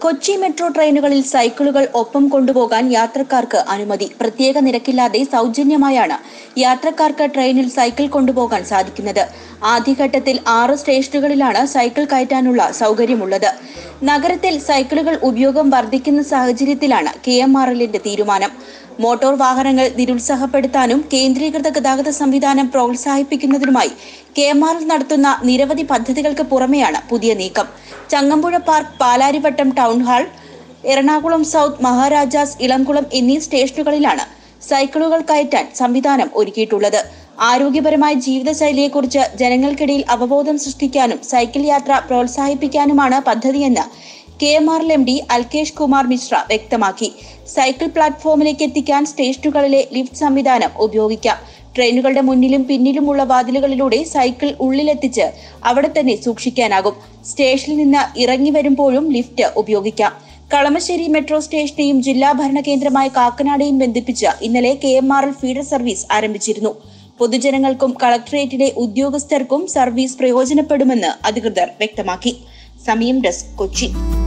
Kochi metro ട്രെയിനുകളിൽ സൈക്കിളുകൾ ഒപ്പം കൊണ്ടുപോകാൻ യാത്രക്കാർക്ക് അനുമതി പ്രത്യേക നിരക്കില്ലാതെ സൗജന്യമായാണ് യാത്രക്കാർക്ക് ട്രെയിനിൽ സൈക്കിൾ കൊണ്ടുപോകാൻ സാധിക്കുന്നത് ആദ്യഘട്ടത്തിൽ ആറ് സ്റ്റേഷനുകളിലാണ് സൈക്കിൾ കയറ്റാനുള്ള സൗകര്യമുള്ളത് നഗരത്തിൽ സൈക്കിളുകൾ ഉപയോഗം വർദ്ധിക്കുന്ന സാഹചര്യത്തിലാണ് കെ എം ആർ എല്ലിന്റെ തീരുമാനം മോട്ടോർ വാഹനങ്ങൾ നിരുത്സാഹപ്പെടുത്താനും കേന്ദ്രീകൃത ഗതാഗത സംവിധാനം പ്രോത്സാഹിപ്പിക്കുന്നതിനുമായി കെ എം ആർ എൽ നടത്തുന്ന നിരവധി പദ്ധതികൾക്ക് പുറമെയാണ് പുതിയ നീക്കം Changampuzha park Palarivattam town hall Ernakulam south Maharajas Elamkulam എന്നീ സ്റ്റേഷനുകളിലാണ് സൈക്കിളുകൾ കയറ്റാൻ സംവിധാനം ഒരുക്കിയിട്ടുള്ളത് ആരോഗ്യപരമായ ജീവിതശൈലിയെക്കുറിച്ച് ജനങ്ങൾക്കിടയിൽ അവബോധം സൃഷ്ടിക്കാനും സൈക്കിൾ യാത്ര പ്രോത്സാഹിപ്പിക്കാനുമാണ് പദ്ധതിയെന്ന് K M R M D Alkesh Kumar Mishra വ്യക്തമാക്കി സൈക്കിൾ പ്ലാറ്റ്ഫോമിലേക്ക് എത്തിക്കാൻ സ്റ്റേഷനുകളിലെ ലിഫ്റ്റ് സംവിധാനം ഉപയോഗിക്കാം ട്രെയിനുകളുടെ മുന്നിലും പിന്നിലുമുള്ള വാതിലുകളിലൂടെ സൈക്കിൾ ഉള്ളിലെത്തിച്ച് അവിടെ തന്നെ സൂക്ഷിക്കാനാകും സ്റ്റേഷനിൽ നിന്ന് ഇറങ്ങി വരുമ്പോഴും ലിഫ്റ്റ് ഉപയോഗിക്കാം കളമശ്ശേരി മെട്രോ സ്റ്റേഷനെയും ജില്ലാ ഭരണ കേന്ദ്രമായ കാക്കനാടെയും ബന്ധിപ്പിച്ച് ഇന്നലെ K M R L feeder service ആരംഭിച്ചിരുന്നു പൊതുജനങ്ങൾക്കും കളക്ടറേറ്റിലെ ഉദ്യോഗസ്ഥർക്കും സർവീസ് പ്രയോജനപ്പെടുമെന്ന് അധികൃതർ വ്യക്തമാക്കി സമയം ഡെസ്ക് കൊച്ചി